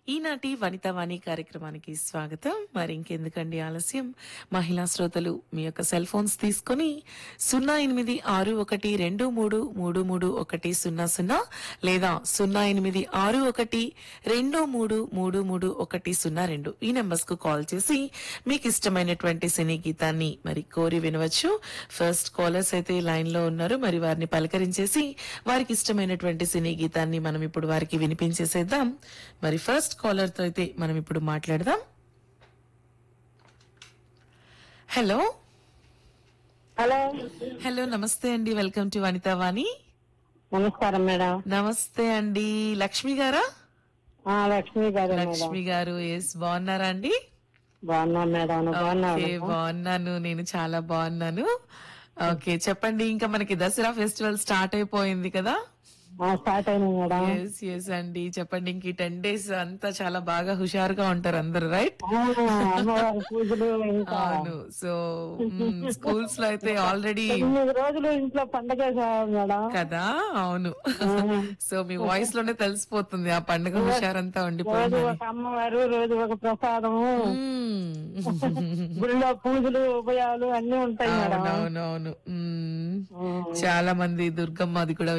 ఈనాటి వనితావాణి కార్యక్రమానికి స్వాగతం మరి ఇంకెందుకండి ఆలస్యం మహిళా శ్రోతలు మీ యొక్క సెల్ ఫోన్స్ తీసుకొని సున్నా ఎనిమిది ఆరు ఒకటి రెండు మూడు మూడు మూడు ఒకటి సున్నా సున్నా లేదా సున్నా ఎనిమిది ఆరు ఒకటి రెండు మూడు మూడు మూడు ఒకటి సున్నా రెండు ఈ నెంబర్స్ కు కాల్ చేసి మీకు ఇష్టమైనటువంటి సినీ గీతాన్ని మరి కోరి వినవచ్చు ఫస్ట్ కాలర్స్ అయితే లైన్ లో ఉన్నారు మరి వారిని పలకరించేసి వారికి ఇష్టమైనటువంటి సినీ గీతాన్ని మనం ఇప్పుడు వారికి వినిపించేసేద్దాం మరి ఫస్ట్ కాలర్ తో అయితే మనం ఇప్పుడు మాట్లాడదాం హలో హలో హలో నమస్తే అండి వెల్కమ్ టు వనితా వాణి నమస్కారం మేడం నమస్తే అండి లక్ష్మి గారా ఆ లక్ష్మి గారు మేడం లక్ష్మి గారు ఎస్ బాగున్నారా అండి బాగున్నాం మేడం నువ్వు బాగున్నావు ఓకే బాగున్నాను నేను చాలా బాగున్నాను ఓకే చెప్పండి ఇంకా మనకి దసరా ఫెస్టివల్ స్టార్ట్ అయిపోయింది కదా స్టార్ట్ అయింది మేడం ఎస్ ఎస్ అండి చెప్పండి ఇంక టెన్ డేస్ అంతా చాలా బాగా హుషారుగా ఉంటారు అందరు రైట్ ఆ, అమ్మవారి పూజలు ఇంకా అవును సో స్కూల్స్ లో అయితే ఆల్రెడీ తొమ్మిది రోజులు ఇంట్లో పండగ మేడం కదా అవును సో మీ వాయిస్ లోనే తెలిసిపోతుంది ఆ పండుగ హుషారంతా రోజు ఉండిపోయింది ఒక అమ్మవారు రోజు ఒక ప్రసాదము మ్మ్. గుళ్ళో పూజలు ఉభయాలు అన్ని ఉంటాయి మేడం అవునవునవును మ్మ్. ఉమ్. చాలా మంది దుర్గమ్మది కూడా